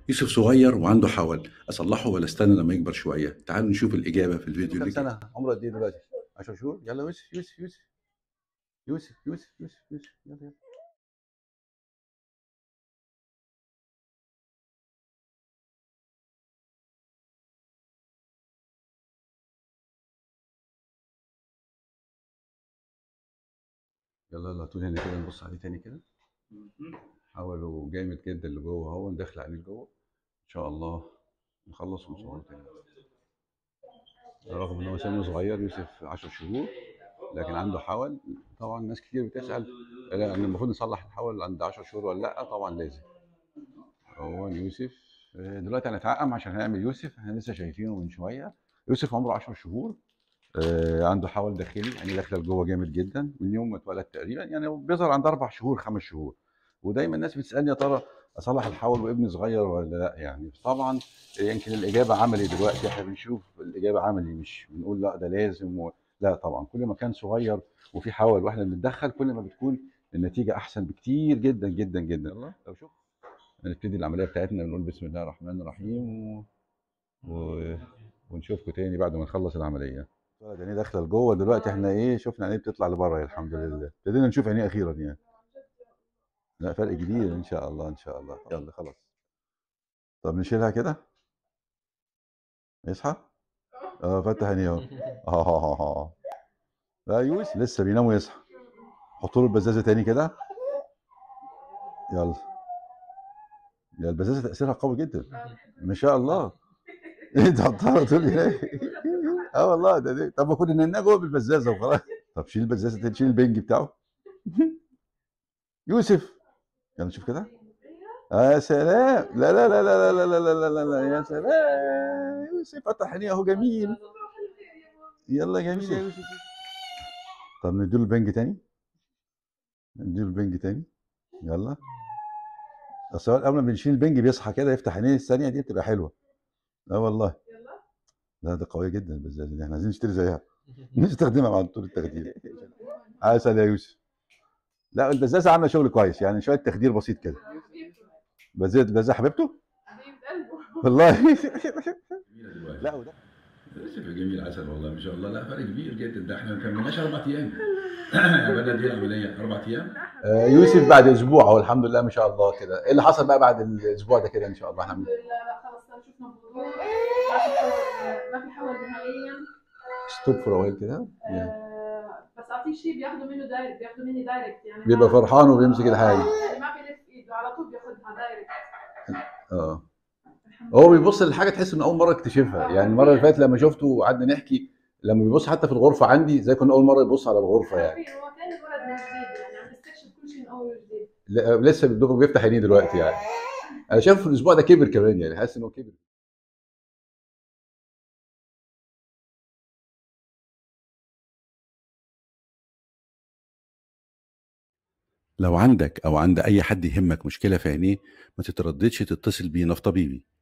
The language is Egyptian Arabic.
يوسف صغير وعنده حول اصلحه ولا استنى لما يكبر شويه تعالوا نشوف الاجابه في الفيديو كام اللي جاي سنه عمره قد ايه دلوقتي 10 شهور يلا يوسف يوسف يوسف يوسف يوسف يوسف يوسف يلا يلا يلا يلا طول هنا كده نبص عليه تاني كده حاولوا جامد جدا اللي جوه اهو ندخل عليه لجوه ان شاء الله نخلص ونصوره تاني رغم ان هو سنه صغير يوسف 10 شهور لكن عنده حول طبعا ناس كتير بتسال ان المفروض نصلح الحول عند 10 شهور ولا لا طبعا لازم هو يوسف آه، دلوقتي هنتعقم عشان هنعمل يوسف احنا لسه شايفينه من شويه يوسف عمره 10 شهور آه، عنده حول داخلي يعني داخله لجوه جامد جدا من يوم ما اتولد تقريبا يعني هو بيظهر عند اربع شهور خمس شهور ودايما الناس بتسالني يا ترى اصلح الحول وابني صغير ولا لا يعني طبعا يمكن الاجابه عملي دلوقتي احنا بنشوف الاجابه عملي مش بنقول لا ده لازم و... لا طبعا كل ما كان صغير وفي حول واحنا بنتدخل كل ما بتكون النتيجه احسن بكتير جدا جدا جدا لو شوف هنبتدي العمليه بتاعتنا بنقول بسم الله الرحمن الرحيم و... و... ونشوفكم تاني بعد ما نخلص العمليه ولد عينيه داخله لجوه دلوقتي احنا ايه شفنا عينيه بتطلع لبره الحمد لله ابتدينا نشوف عينيه اخيرا يعني لا فرق كبير ان شاء الله ان شاء الله يلا خلاص طب نشيلها كده يصحى اه فتح عينيه اهو اه اه اه لا يوسف لسه بينام ويصحى حطوا له البزازه تاني كده يلا يا البزازه تاثيرها قوي جدا ما شاء الله انت حطها تقول لي اه والله ده, ده طب ما كنا ننام جوه بالبزازه وخلاص طب شيل البزازه تاني شيل البنج بتاعه يوسف يلا نشوف كده آه يا سلام لا لا لا لا لا لا لا لا لا, لا يا سلام يوسف فتح عينيه اهو جميل يلا جميل يا يوسف طب نديله البنج تاني نديله البنج تاني يلا اصل هو اول ما بنشيل البنج بيصحى كده يفتح عينيه الثانيه دي بتبقى حلوه اه والله لا ده قويه جدا البزازه دي احنا عايزين نشتري زيها نستخدمها مع دكتور التخدير عسل يا يوسف لا البزازه عامله شغل كويس يعني شويه تخدير بسيط كده بزازه بزازه حبيبته والله لا وده يوسف جميل عسل والله ما شاء الله لا فرق كبير جدا ده احنا ما كملناش اربع ايام عملنا دي العمليه اربع ايام آه، يوسف بعد اسبوع اهو الحمد لله ما شاء الله كده ايه اللي حصل بقى بعد الاسبوع ده كده ان شاء الله احنا الحمد لله لا خلاص صار شفنا بوضوح ما في حول ما في حول نهائيا ستوب فور اويل كده آه، بس اعطيه شيء بياخذوا منه دايركت بياخذوا مني دايركت يعني بيبقى ما- فرحان وبيمسك الحاجه يعني ما بيلف ايده على طول بياخذها دايركت اه الحمد هو لله. بيبص للحاجه تحس انه اول مره اكتشفها يعني المره اللي فاتت لما شفته وقعدنا نحكي لما بيبص حتى في الغرفه عندي زي كنا اول مره يبص على الغرفه يعني عارفين هو كان الولد من جديد يعني عم بيستكشف كل شيء من اول وجديد ل- لسه بالدغري بيفتح عينيه دلوقتي يعني انا شايف في الاسبوع ده كبر كمان يعني حاسس انه كبر لو عندك او عند اي حد يهمك مشكله في عينيه ما تترددش تتصل بينا في طبيبي